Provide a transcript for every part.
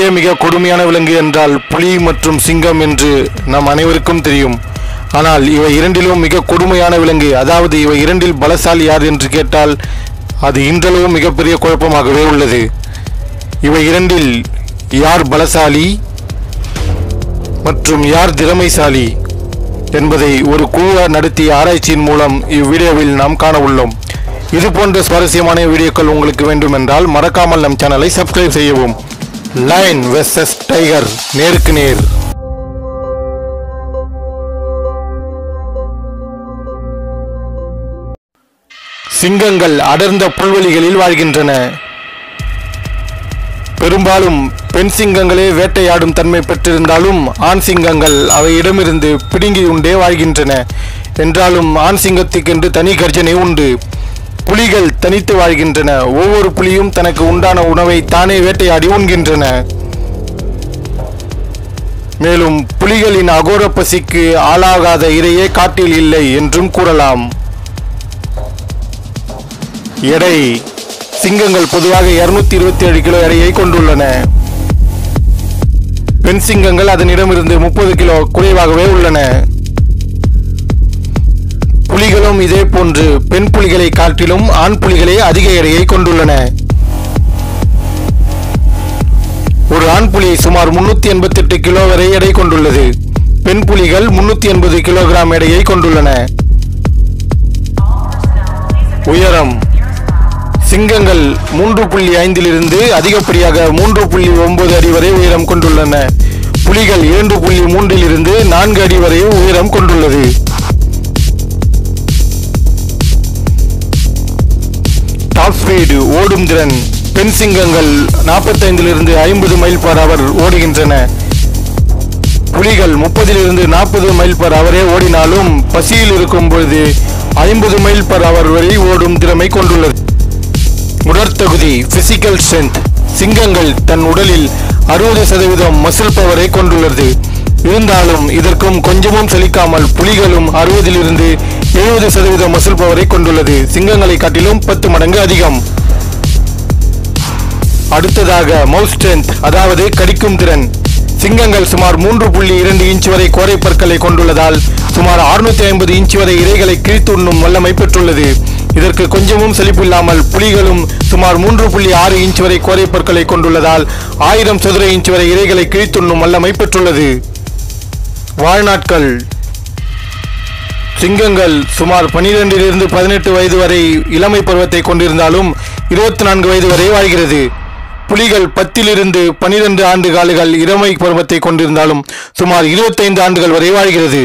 மிக கொடுமையான விலங்கு என்றால் புலி மற்றும் சிங்கம் என்று நம் அனைவருக்கும் தெரியும் ஆனால் இவை இரண்டிலும் மிக கொடுமையான விலங்கு அதாவது இவை இரண்டில் பலசாலி யார் என்று கேட்டால் அது இன்றளவும் மிகப்பெரிய குழப்பமாகவே உள்ளது இவை இரண்டில் யார் பலசாலி மற்றும் யார் திறமைசாலி என்பதை ஒரு குழு நடத்திய ஆராய்ச்சியின் மூலம் இவ்வீடியோவில் நாம் காண உள்ளோம் இது போன்ற சுவாரஸ்யமான வீடியோக்கள் உங்களுக்கு வேண்டும் என்றால் மறக்காமல் நம் சேனலை சப்ஸ்கிரைப் செய்யவும் லைன் வெர்சஸ் டைகர் நேருக்கு நேர் சிங்கங்கள் அடர்ந்த புல்வெளிகளில் வாழ்கின்றன பெரும்பாலும் பெண் சிங்கங்களே வேட்டையாடும் தன்மை பெற்றிருந்தாலும் ஆண் சிங்கங்கள் அவையிடமிருந்து பிடுங்கி உண்டே வாழ்கின்றன என்றாலும் ஆண் சிங்கத்துக்கென்று தனி கர்ஜனை உண்டு புலிகள் தனித்து வாழ்கின்றன ஒவ்வொரு புலியும் தனக்கு உண்டான உணவை தானே வேட்டையாடி உண்கின்றன மேலும் புலிகளின் அகோர பசிக்கு ஆளாகாத இரையே காட்டில் இல்லை என்றும் கூறலாம் எடை சிங்கங்கள் பொதுவாக 227 இருபத்தி ஏழு கிலோ எடையை கொண்டுள்ளன பெண் சிங்கங்கள் அதனிடமிருந்து முப்பது கிலோ குறைவாகவே உள்ளன புலிகளும் இதே போன்று பெண் புலிகளை காட்டிலும் ஆண் புலிகளே அதிக எடையை கொண்டுள்ளன ஒரு ஆண் புலி சுமார் 388 எண்பத்தெட்டு கிலோ வரை எடை கொண்டுள்ளது பெண் புலிகள் 380 எண்பது கிலோகிராம் எடையை கொண்டுள்ளன உயரம் சிங்கங்கள் மூன்று புள்ளி ஐந்திலிருந்து அதிகப்படியாக மூன்று புள்ளி ஒன்பது அடி வரை உயரம் கொண்டுள்ளன புலிகள் இரண்டு புள்ளி மூன்றிலிருந்து நான்கு அடி வரை உயரம் கொண்டுள்ளது டாப் ஸ்பீடு ஓடும் திறன் பெண் சிங்கங்கள் நாற்பத்தைந்திலிருந்து ஐம்பது மைல் பர் அவர் ஓடுகின்றன புலிகள் முப்பதிலிருந்து நாற்பது மைல் பர் அவரே ஓடினாலும் பசியில் இருக்கும் பொழுது ஐம்பது மைல் பர் அவர் வரை ஓடும் திறமை கொண்டுள்ளது உடற்தகுதி பிசிக்கல் ஸ்ட்ரென்த் சிங்கங்கள் தன் உடலில் அறுபது சதவீதம் மசில் பவரை கொண்டுள்ளது இருந்தாலும் இதற்கும் கொஞ்சமும் செழிக்காமல் புலிகளும் அறுபதிலிருந்து எழுபது சதவீத மசில் பவரை கொண்டுள்ளது சிங்கங்களை காட்டிலும் பத்து மடங்கு அதிகம் அடுத்ததாக மவுஸ் ஸ்ட்ரென்த் அதாவது கடிக்கும் திறன் சிங்கங்கள் சுமார் மூன்று புள்ளி இரண்டு இன்ச் வரை கோரை பற்களை கொண்டுள்ளதால் சுமார் 650 ஐம்பது இன்ச் வரை இரைகளை கிழித்து உண்ணும் வல்லமை பெற்றுள்ளது இதற்கு கொஞ்சமும் செழிப்பில்லாமல் புலிகளும் சுமார் மூன்று புள்ளி ஆறு இன்ச் வரை கோரை பற்களை கொண்டுள்ளதால் ஆயிரம் சதுர இன்ச் வரை இரைகளை கிழித்துண்ணும் வல்லமை பெற்றுள்ளது வாழ்நாட்கள் சிங்கங்கள் சுமார் 12 இருந்து பதினெட்டு வயது வரை இளமை பருவத்தை கொண்டிருந்தாலும் இருபத்தி நான்கு வயது வரை வாழ்கிறது புலிகள் பத்திலிருந்து பனிரெண்டு ஆண்டு காலுகள் இளமை பருவத்தை கொண்டிருந்தாலும் சுமார் 25 ஆண்டுகள் வரை வாழ்கிறது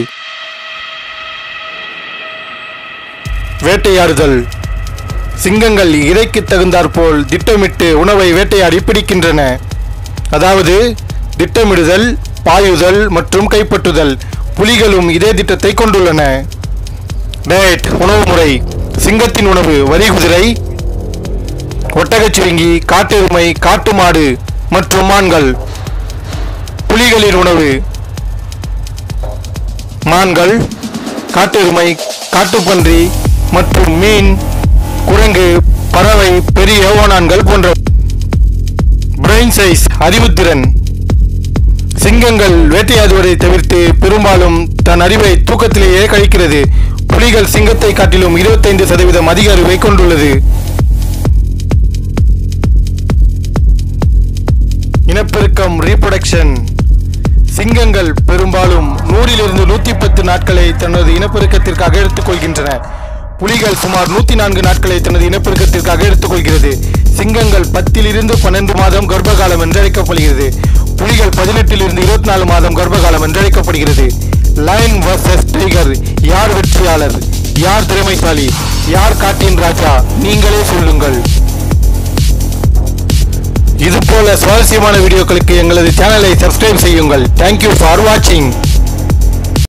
வேட்டையாடுதல் சிங்கங்கள் இறைக்கு தகுந்தாற்போல் திட்டமிட்டு உணவை வேட்டையாடி பிடிக்கின்றன அதாவது திட்டமிடுதல் பாயுதல் மற்றும் கைப்பற்றுதல் புலிகளும் இதே திட்டத்தை கொண்டுள்ளன டயட் உணவு முறை சிங்கத்தின் உணவு வரிகுதிரை ஒட்டகச்சிவிங்கி காட்டெருமை காட்டு மாடு மற்றும் மான்கள் புலிகளின் உணவு மான்கள் காட்டெருமை காட்டுப்பன்றி மற்றும் மீன் குரங்கு பறவை பெரிய ஓணான்கள் போன்ற பிரெயின் சைஸ் அறிவுத்திறன் சிங்கங்கள் வேட்டையாடுவதை தவிர்த்து பெரும்பாலும் தன் அறிவை தூக்கத்திலேயே கழிக்கிறது புலிகள் சிங்கத்தை காட்டிலும் 25% சதவீதம் அதிக அறிவை கொண்டுள்ளது இனப்பெருக்கம் ரீப்ரொடக்ஷன் சிங்கங்கள் பெரும்பாலும் நூறிலிருந்து நூத்தி பத்து நாட்களை தனது இனப்பெருக்கத்திற்காக எடுத்துக்கொள்கின்றன புலிகள் சுமார் நூத்தி நான்கு நாட்களை தனது இனப்பெருக்கத்திற்காக எடுத்துக்கொள்கிறது சிங்கங்கள் பத்திலிருந்து பன்னெண்டு மாதம் கர்ப்பகாலம் என்று அழைக்கப்படுகிறது புலிகள் பதினெட்டிலிருந்து இருபத்தி நாலு மாதம் கர்ப்பகாலம் என்று அழைக்கப்படுகிறது லயன் வர்சஸ் டைகர் யார் வெற்றியாளர் யார் திறமைசாலி யார் காட்டின் ராஜா நீங்களே சொல்லுங்கள் இது போல சுவாரஸ்யமான வீடியோக்களுக்கு எங்களது சேனலை சப்ஸ்கிரைப் செய்யுங்கள் தேங்க்யூ ஃபார் வாட்சிங்